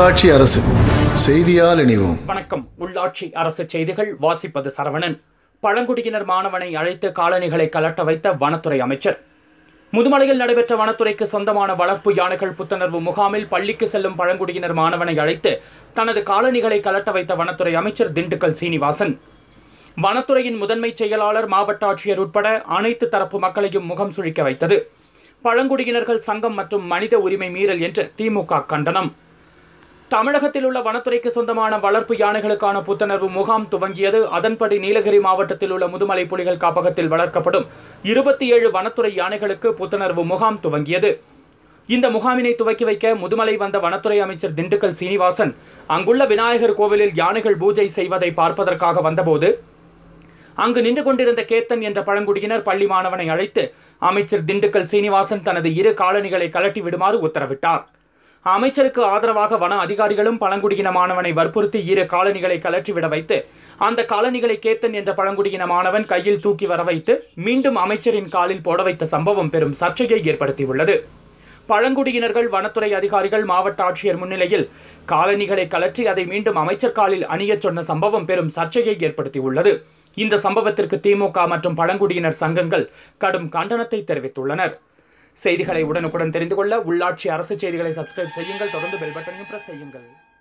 உள்ளாட்சி அரசு செய்தியால் இணைவோம் வணக்கம் உள்ளாட்சி அரசு செய்திகள் வாசிப்பது சரவணன் பழங்குடியினர் மாணவனை அழைத்து காலணிகளை கலட்ட வைத்த வனத்துறை அமைச்சர் முதுமலையில் நடைபெற்ற வனத்துறைக்கு சொந்தமான வளர்ப்பு யானைகள் புத்துணர்வு முகாமில் பள்ளிக்கு செல்லும் பழங்குடியினர் மாணவனை அழைத்து தனது காலணிகளை கலட்ட வைத்த வனத்துறை அமைச்சர் திண்டுக்கல் சீனிவாசன் வனத்துறையின் முதன்மை செயலாளர் மாவட்ட ஆட்சியர் உட்பட அனைத்து தரப்பு மக்களையும் முகம் சுழிக்க வைத்தது பழங்குடியினர்கள் சங்கம் மற்றும் மனித உரிமை மீறல் என்று திமுக கண்டனம் தமிழகத்தில் உள்ள வனத்துறைக்கு சொந்தமான வளர்ப்பு யானைகளுக்கான புத்துணர்வு முகாம் துவங்கியது அதன்படி நீலகிரி மாவட்டத்தில் உள்ள முதுமலை புலிகள் காப்பகத்தில் வளர்க்கப்படும் இருபத்தி ஏழு வனத்துறை யானைகளுக்கு புத்துணர்வு முகாம் துவங்கியது இந்த முகாமினை துவக்கி வைக்க முதுமலை வந்த வனத்துறை அமைச்சர் திண்டுக்கல் சீனிவாசன் அங்குள்ள விநாயகர் கோவிலில் யானைகள் பூஜை செய்வதை பார்ப்பதற்காக வந்தபோது அங்கு நின்று கொண்டிருந்த கேத்தன் என்ற பழங்குடியினர் பள்ளி மாணவனை அழைத்து அமைச்சர் திண்டுக்கல் சீனிவாசன் தனது இரு காலணிகளை கலட்டி விடுமாறு உத்தரவிட்டார் அமைச்சருக்கு ஆதரவாக வன அதிகாரிகளும் பழங்குடியின மாணவனை வற்புறுத்தி இரு காலணிகளை கலற்றிவிட வைத்து அந்த காலணிகளை கேத்தன் என்ற பழங்குடியின மாணவன் கையில் தூக்கி வர வைத்து மீண்டும் அமைச்சரின் காலில் போட வைத்த சம்பவம் பெரும் சர்ச்சையை ஏற்படுத்தியுள்ளது பழங்குடியினர்கள் வனத்துறை அதிகாரிகள் மாவட்ட ஆட்சியர் முன்னிலையில் காலணிகளை கலற்றி அதை மீண்டும் அமைச்சர் காலில் அணியச் சொன்ன சம்பவம் பெரும் சர்ச்சையை ஏற்படுத்தியுள்ளது இந்த சம்பவத்திற்கு திமுக மற்றும் பழங்குடியினர் சங்கங்கள் கடும் கண்டனத்தை தெரிவித்துள்ளனர் செய்திகளை உடனுக்குடன் தெரிந்து கொள்ள உள்ளாட்சி அரசு செய்திகளை சப்ஸ்கிரைப் செய்யுங்கள் தொடர்ந்து பெல் பட்டனையும் பிரஸ் செய்யுங்கள்